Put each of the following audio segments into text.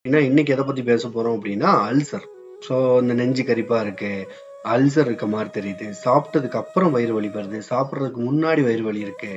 ஏன்னா இன்னைக்கு எதை பத்தி பேச போறோம் அப்படின்னா அல்சர் ஸோ இந்த நெஞ்சு கரிப்பா இருக்கு அல்சர் இருக்க மாதிரி தெரியுது சாப்பிட்டதுக்கு அப்புறம் வயிறு வலி வருது சாப்பிட்றதுக்கு முன்னாடி வயிறு வலி இருக்கு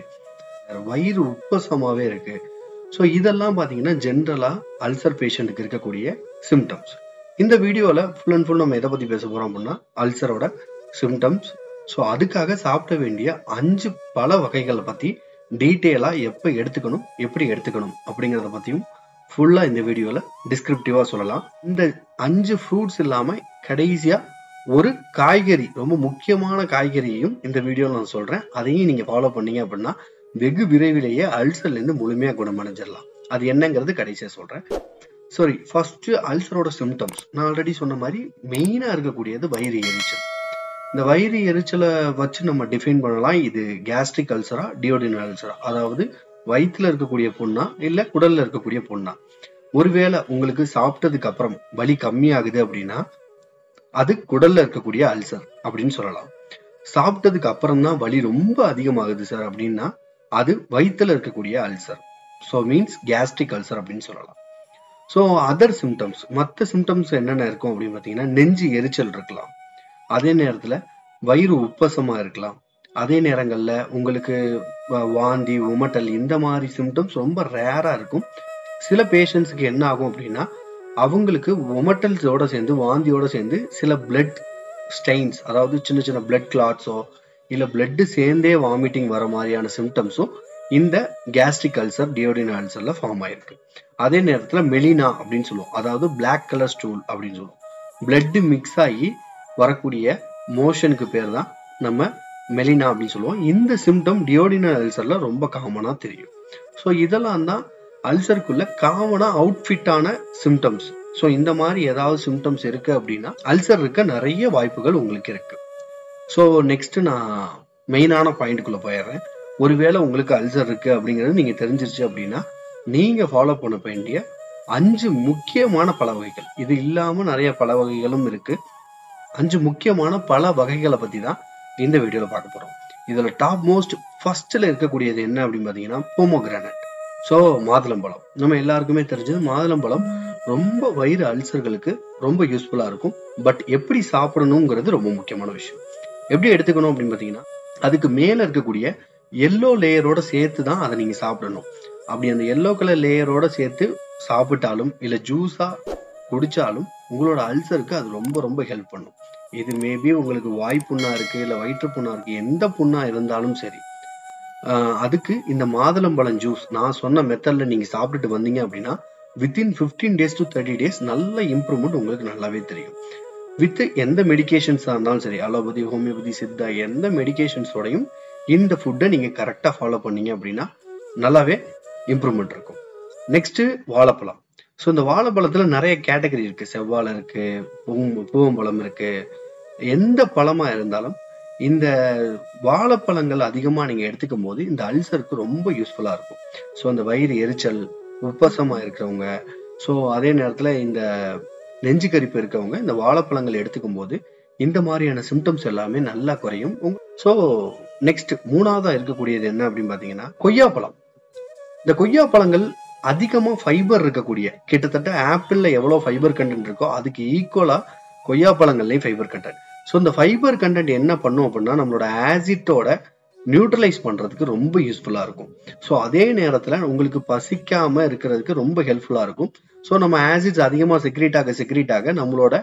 வயிறு உப்பசமாவே இருக்கு ஸோ இதெல்லாம் பார்த்தீங்கன்னா ஜென்ரலா அல்சர் பேஷண்ட்டுக்கு இருக்கக்கூடிய சிம்டம்ஸ் இந்த வீடியோவில் ஃபுல் அண்ட் ஃபுல் நம்ம எதை பத்தி பேச போறோம் அப்படின்னா அல்சரோட சிம்டம்ஸ் ஸோ அதுக்காக சாப்பிட வேண்டிய அஞ்சு பல வகைகளை பத்தி டீட்டெயிலாக எப்போ எடுத்துக்கணும் எப்படி எடுத்துக்கணும் அப்படிங்கிறத பற்றியும் ஃபுல்லாக இந்த வீடியோவில் டிஸ்கிரிப்டிவாக சொல்லலாம் இந்த அஞ்சு ஃப்ரூட்ஸ் இல்லாமல் கடைசியாக ஒரு காய்கறி ரொம்ப முக்கியமான காய்கறியையும் இந்த வீடியோவில் நான் சொல்கிறேன் அதையும் நீங்கள் ஃபாலோ பண்ணீங்க அப்படின்னா வெகு விரைவிலேயே அல்சர்லேருந்து முழுமையாக குணமடைஞ்சிடலாம் அது என்னங்கிறது கடைசியாக சொல்கிறேன் சாரி ஃபர்ஸ்ட் அல்சரோட சிம்டம்ஸ் நான் ஆல்ரெடி சொன்ன மாதிரி மெயினாக இருக்கக்கூடியது வயிறு எரிச்சல் இந்த வயிறு எரிச்சலை வச்சு நம்ம டிஃபைன் பண்ணலாம் இது கேஸ்ட்ரிக் அல்சரா டியோடின் அல்சரா அதாவது வயிற்றுல இருக்கக்கூடிய புண்ணா இல்ல குடல்ல இருக்கக்கூடிய புண்ணா ஒருவேளை உங்களுக்கு சாப்பிட்டதுக்கு அப்புறம் வலி கம்மியாகுது அப்படின்னா அது குடல்ல இருக்கக்கூடிய அல்சர் அப்படின்னு சொல்லலாம் சாப்பிட்டதுக்கு அப்புறம் தான் வலி ரொம்ப அதிகமாகுது சார் அப்படின்னா அது வயிற்றுல இருக்கக்கூடிய ulcer so means gastric ulcer அப்படின்னு சொல்லலாம் ஸோ அதர் சிம்டம்ஸ் மற்ற சிம்டம்ஸ் என்னென்ன இருக்கும் அப்படின்னு பார்த்தீங்கன்னா நெஞ்சு எரிச்சல் இருக்கலாம் அதே நேரத்துல வயிறு உப்பசமா இருக்கலாம் அதே நேரங்கள்ல உங்களுக்கு வாந்தி உமட்டல் இந்த மாதிரி சிம்டம்ஸ் ரொம்ப ரேரா இருக்கும் சில பேஷண்ட்ஸுக்கு என்ன ஆகும் அப்படின்னா அவங்களுக்கு உமட்டல்ஸோட சேர்ந்து வாந்தியோட சேர்ந்து சில பிளட் ஸ்டெயின்ஸ் அதாவது சின்ன சின்ன பிளட் கிளாட்ஸோ இல்ல பிளட் சேர்ந்தே வாமிட்டிங் வர மாதிரியான சிம்டம்ஸும் இந்த கேஸ்ட்ரிக் அல்சர் டியோடின் அல்சர்ல ஃபார்ம் ஆயிருக்கு அதே நேரத்துல மெலினா அப்படின்னு சொல்லுவோம் அதாவது பிளாக் கலர் ஸ்டூல் அப்படின்னு சொல்லுவோம் பிளட் மிக்ஸ் ஆகி வரக்கூடிய மோஷனுக்கு பேர் தான் நம்ம மெலினா அப்படின்னு சொல்லுவோம் இந்த சிம்டம் டியோடினல் அல்சர்ல ரொம்ப காமனா தெரியும் ஸோ இதெல்லாம் தான் அல்சருக்குள்ள காமனா அவுட்ஃபிட்டான சிம்டம்ஸ் ஸோ இந்த மாதிரி ஏதாவது சிம்டம்ஸ் இருக்கு அப்படின்னா அல்சர் இருக்க நிறைய வாய்ப்புகள் உங்களுக்கு இருக்கு ஸோ நெக்ஸ்ட் நான் மெயினான பாயிண்ட்டுக்குள்ள போயிடுறேன் ஒருவேளை உங்களுக்கு அல்சர் இருக்கு அப்படிங்கிறது நீங்க தெரிஞ்சிருச்சு அப்படின்னா நீங்க ஃபாலோ பண்ண வேண்டிய அஞ்சு முக்கியமான பல வகைகள் இது இல்லாம நிறைய பல வகைகளும் இருக்கு அஞ்சு முக்கியமான பல வகைகளை பத்தி தான் இந்த வீடியோல பார்க்க போறோம் இதுல டாப் மோஸ்ட் ஃபர்ஸ்ட்ல இருக்கக்கூடியது என்ன அப்படின்னு பாத்தீங்கன்னா போமோகிரானட் ஸோ மாதுளம்பழம் நம்ம எல்லாருக்குமே தெரிஞ்சது மாதுளம்பழம் ரொம்ப வயிறு அல்சர்களுக்கு ரொம்ப யூஸ்ஃபுல்லா இருக்கும் பட் எப்படி சாப்பிடணுங்கிறது ரொம்ப முக்கியமான விஷயம் எப்படி எடுத்துக்கணும் அப்படின்னு பாத்தீங்கன்னா அதுக்கு மேல இருக்கக்கூடிய எல்லோ லேயரோட சேர்த்து தான் அதை நீங்க சாப்பிடணும் அப்படி அந்த எல்லோ கலர் லேயரோட சேர்த்து சாப்பிட்டாலும் இல்ல ஜூஸா குடிச்சாலும் உங்களோட அல்சருக்கு அது ரொம்ப ரொம்ப ஹெல்ப் பண்ணும் இது மேபி உங்களுக்கு வாய் புண்ணா இருக்கு இல்ல வயிற்று புண்ணா இருக்கு எந்த புண்ணா இருந்தாலும் சரி அதுக்கு இந்த மாதுளம்பழம் ஜூஸ் நான் சொன்ன மெத்தட்ல நீங்க சாப்பிட்டுட்டு வந்தீங்க அப்படின்னா within fifteen days to thirty days நல்ல இம்ப்ரூவ்மெண்ட் உங்களுக்கு நல்லாவே தெரியும் வித் எந்த மெடிகேஷன்ஸா இருந்தாலும் சரி அலோபதி ஹோமியோபதி சித்தா எந்த மெடிகேஷன்ஸோடையும் இந்த ஃபுட்டை நீங்க கரெக்டா ஃபாலோ பண்ணீங்க அப்படின்னா நல்லாவே இம்ப்ரூவ்மெண்ட் இருக்கும் நெக்ஸ்ட் வாழைப்பழம் ஸோ இந்த வாழைப்பழத்துல நிறைய கேட்டகரி இருக்கு செவ்வாழை இருக்கு பூவம்பழம் இருக்கு எந்த பழமா இருந்தாலும் இந்த வாழைப்பழங்கள் அதிகமா நீங்க எடுத்துக்கும் போது இந்த அல்சருக்கு ரொம்ப யூஸ்ஃபுல்லா இருக்கும் ஸோ அந்த வயிறு எரிச்சல் உப்பசமா இருக்கிறவங்க ஸோ அதே நேரத்துல இந்த நெஞ்சு கரிப்பு இருக்கவங்க இந்த வாழைப்பழங்கள் எடுத்துக்கும் போது இந்த மாதிரியான சிம்டம்ஸ் எல்லாமே நல்லா குறையும் ஸோ நெக்ஸ்ட் மூணாவதா இருக்கக்கூடியது என்ன அப்படின்னு பாத்தீங்கன்னா கொய்யாப்பழம் இந்த கொய்யாப்பழங்கள் அதிகமா ஃபைபர் இருக்கக்கூடிய கிட்டத்தட்ட ஆப்பிள்ல எவ்வளவு ஃபைபர் கண்டென்ட் இருக்கோ அதுக்கு ஈக்குவலா கொய்யாப்பழங்கள்லயும் ஃபைபர் கண்டென்ட் ஸோ இந்த ஃபைபர் கண்டென்ட் என்ன பண்ணும் அப்படின்னா நம்மளோட ஆசிட்டோட நியூட்ரலைஸ் பண்றதுக்கு ரொம்ப யூஸ்ஃபுல்லா இருக்கும் ஸோ அதே நேரத்துல உங்களுக்கு பசிக்காம இருக்கிறதுக்கு ரொம்ப ஹெல்ப்ஃபுல்லா இருக்கும் ஸோ நம்ம ஆசிட்ஸ் அதிகமா செக்ரீட் ஆக செக்ரீட் ஆக நம்மளோட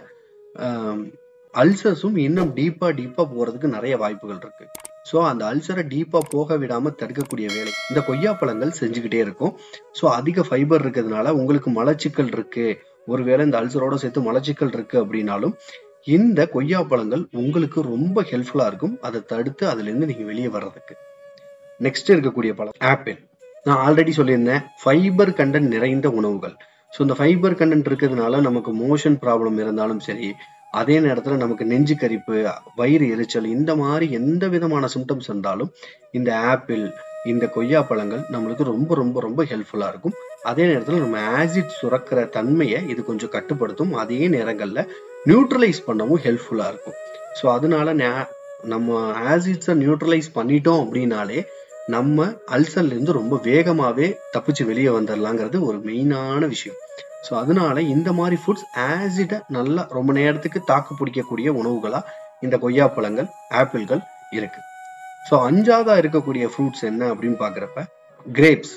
அல்சர்ஸும் இன்னும் டீப்பா டீப்பா போறதுக்கு நிறைய வாய்ப்புகள் இருக்கு ஸோ அந்த அல்சரை டீப்பா போக விடாம தடுக்கக்கூடிய வேலை இந்த கொய்யாப்பழங்கள் செஞ்சுக்கிட்டே இருக்கும் ஸோ அதிக ஃபைபர் இருக்கிறதுனால உங்களுக்கு மலச்சிக்கல் இருக்கு ஒருவேளை இந்த அல்சரோட சேர்த்து மலச்சிக்கல் இருக்கு அப்படின்னாலும் இந்த கொய்யாப்பழங்கள் உங்களுக்கு ரொம்ப ஹெல்ப்ஃபுல்லா இருக்கும் அதை தடுத்து அதுல இருந்து நீங்க வெளியே வர்றதுக்கு நெக்ஸ்ட் இருக்கக்கூடிய பழம் ஆப்பிள் நான் ஆல்ரெடி சொல்லியிருந்தேன் ஃபைபர் கண்டென்ட் நிறைந்த உணவுகள் ஸோ இந்த ஃபைபர் கண்டென்ட் இருக்கிறதுனால நமக்கு மோஷன் ப்ராப்ளம் இருந்தாலும் சரி அதே நேரத்துல நமக்கு நெஞ்சு கரிப்பு வயிறு எரிச்சல் இந்த மாதிரி எந்த விதமான சிம்டம்ஸ் இருந்தாலும் இந்த ஆப்பிள் இந்த கொய்யா பழங்கள் நம்மளுக்கு ரொம்ப ரொம்ப ரொம்ப ஹெல்ப்ஃபுல்லா இருக்கும் அதே நேரத்துல நம்ம ஆசிட் சுரக்கிற தன்மையை இது கொஞ்சம் கட்டுப்படுத்தும் அதே நேரங்கள்ல நியூட்ரலைஸ் பண்ணவும் ஹெல்ப்ஃபுல்லா இருக்கும் ஸோ அதனால நம்ம ஆசிட்ஸை நியூட்ரலைஸ் பண்ணிட்டோம் அப்படின்னாலே நம்ம அல்சர்ல இருந்து ரொம்ப வேகமாவே தப்பிச்சு வெளியே வந்துடலாங்கிறது ஒரு மெயினான விஷயம் ஸோ அதனால இந்த மாதிரி ஃபுட்ஸ் ஆசிட நல்லா ரொம்ப நேரத்துக்கு தாக்கு பிடிக்கக்கூடிய உணவுகளா இந்த கொய்யா பழங்கள் ஆப்பிள்கள் இருக்கு ஸோ அஞ்சாவதா இருக்கக்கூடிய ஃப்ரூட்ஸ் என்ன அப்படின்னு பாக்குறப்ப கிரேப்ஸ்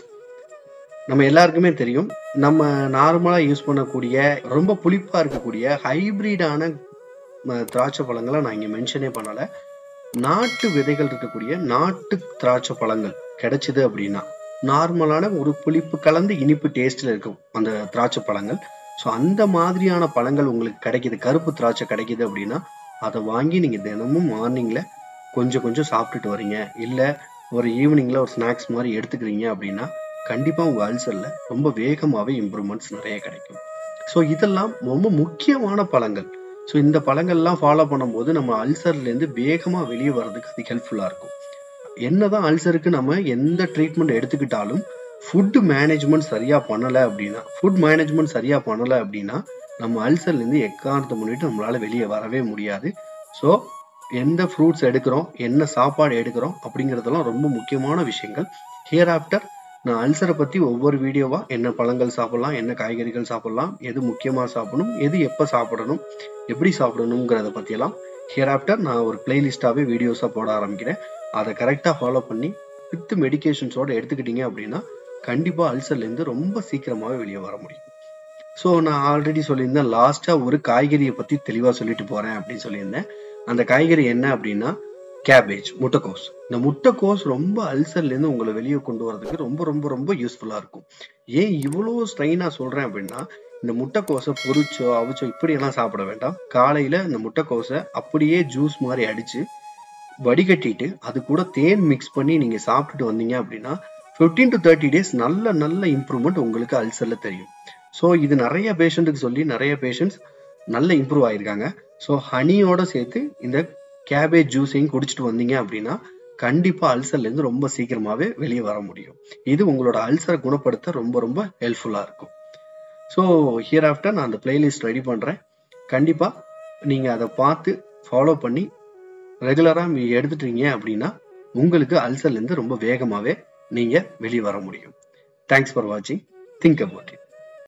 நம்ம எல்லாருக்குமே தெரியும் நம்ம நார்மலா யூஸ் பண்ணக்கூடிய ரொம்ப புளிப்பா இருக்கக்கூடிய ஹைபிரிடான திராட்சை பழங்களை நான் இங்க மென்ஷனே பண்ணல நாட்டு விதைகள் இருக்கக்கூடிய நாட்டு திராட்சை பழங்கள் கிடைச்சது அப்படின்னா நார்மலான ஒரு புளிப்பு கலந்து இனிப்பு டேஸ்ட்ல இருக்கும் அந்த திராட்சை பழங்கள் ஸோ அந்த மாதிரியான பழங்கள் உங்களுக்கு கிடைக்குது கருப்பு திராட்சை கிடைக்குது அப்படின்னா அதை வாங்கி நீங்க தினமும் மார்னிங்ல கொஞ்சம் கொஞ்சம் சாப்பிட்டுட்டு வரீங்க இல்ல ஒரு ஈவினிங்ல ஒரு ஸ்நாக்ஸ் மாதிரி எடுத்துக்கிறீங்க அப்படின்னா கண்டிப்பா உங்க அல்சர்ல ரொம்ப வேகமாவே இம்ப்ரூவ்மெண்ட்ஸ் நிறைய கிடைக்கும் ஸோ இதெல்லாம் ரொம்ப முக்கியமான பழங்கள் ஸோ இந்த பழங்கள்லாம் ஃபாலோ பண்ணும்போது நம்ம அல்சர்ல இருந்து வேகமா வெளியே வர்றதுக்கு அது ஹெல்ப்ஃபுல்லா இருக்கும் என்னதான் அல்சருக்கு நம்ம எந்த ட்ரீட்மெண்ட் எடுத்துக்கிட்டாலும் ஃபுட் மேனேஜ்மெண்ட் சரியா பண்ணல அப்படின்னா ஃபுட் மேனேஜ்மெண்ட் சரியா பண்ணல அப்படின்னா நம்ம அல்சர்ல இருந்து எக்காரணத்தை முன்னிட்டு நம்மளால வெளியே வரவே முடியாது ஸோ எந்த ஃப்ரூட்ஸ் எடுக்கிறோம் என்ன சாப்பாடு எடுக்கிறோம் அப்படிங்கிறதெல்லாம் ரொம்ப முக்கியமான விஷயங்கள் ஹியர் ஆஃப்டர் நான் அல்சரை பத்தி ஒவ்வொரு வீடியோவா என்ன பழங்கள் சாப்பிடலாம் என்ன காய்கறிகள் சாப்பிடலாம் எது முக்கியமா சாப்பிடணும் எது எப்ப சாப்பிடணும் எப்படி சாப்பிடணுங்கிறத பத்தியெல்லாம் ஹியர் ஆஃப்டர் நான் ஒரு பிளேலிஸ்டாவே வீடியோஸா போட ஆரம்பிக்கிறேன் அதை கரெக்டா ஃபாலோ பண்ணி வித் மெடிகேஷன்ஸோட எடுத்துக்கிட்டீங்க அப்படின்னா கண்டிப்பா அல்சர்ல இருந்து ரொம்ப சீக்கிரமாவே வெளியே வர முடியும் ஸோ நான் ஆல்ரெடி சொல்லியிருந்தேன் லாஸ்டா ஒரு காய்கறியை பத்தி தெளிவா சொல்லிட்டு போறேன் அப்படின்னு சொல்லியிருந்தேன் அந்த காய்கறி என்ன அப்படின்னா கேபேஜ் முட்டைக்கோஸ் இந்த முட்டைக்கோஸ் ரொம்ப அல்சர்ல இருந்து உங்களை வெளியே கொண்டு வரதுக்கு ரொம்ப ரொம்ப ரொம்ப யூஸ்ஃபுல்லா இருக்கும் ஏன் இவ்வளோ ஸ்ட்ரெயினா சொல்றேன் அப்படின்னா இந்த முட்டைக்கோஸை பொரிச்சோ அவிச்சோ இப்படி எல்லாம் சாப்பிட வேண்டாம் காலையில இந்த முட்டைக்கோஸை அப்படியே ஜூஸ் மாதிரி அடிச்சு வடிகட்டிட்டு அது கூட தேன் மிக்ஸ் பண்ணி நீங்க சாப்பிட்டுட்டு வந்தீங்க அப்படின்னா ஃபிஃப்டீன் டு தேர்ட்டி டேஸ் நல்ல நல்ல இம்ப்ரூவ்மெண்ட் உங்களுக்கு அல்சர்ல தெரியும் ஸோ இது நிறைய பேஷண்ட்டுக்கு சொல்லி நிறைய பேஷண்ட்ஸ் நல்ல இம்ப்ரூவ் ஆயிருக்காங்க ஸோ ஹனியோட சேர்த்து இந்த கேபேஜ் ஜூஸையும் குடிச்சிட்டு வந்தீங்க அப்படின்னா கண்டிப்பா அல்சர்ல இருந்து ரொம்ப சீக்கிரமாவே வெளியே வர முடியும் இது உங்களோட அல்சரை குணப்படுத்த ரொம்ப ரொம்ப ஹெல்ப்ஃபுல்லா இருக்கும் ஸோ ஹியர் ஆஃப்டர் நான் அந்த பிளேலிஸ்ட் ரெடி பண்றேன் கண்டிப்பா நீங்க அதை பார்த்து ஃபாலோ பண்ணி ரெகுலரா எடுத்துட்டீங்க அப்படின்னா உங்களுக்கு அல்சர்ல இருந்து ரொம்ப வேகமாவே நீங்க வெளியே வர முடியும் தேங்க்ஸ் ஃபார் வாட்சிங் திங்க் அபவுட் இட்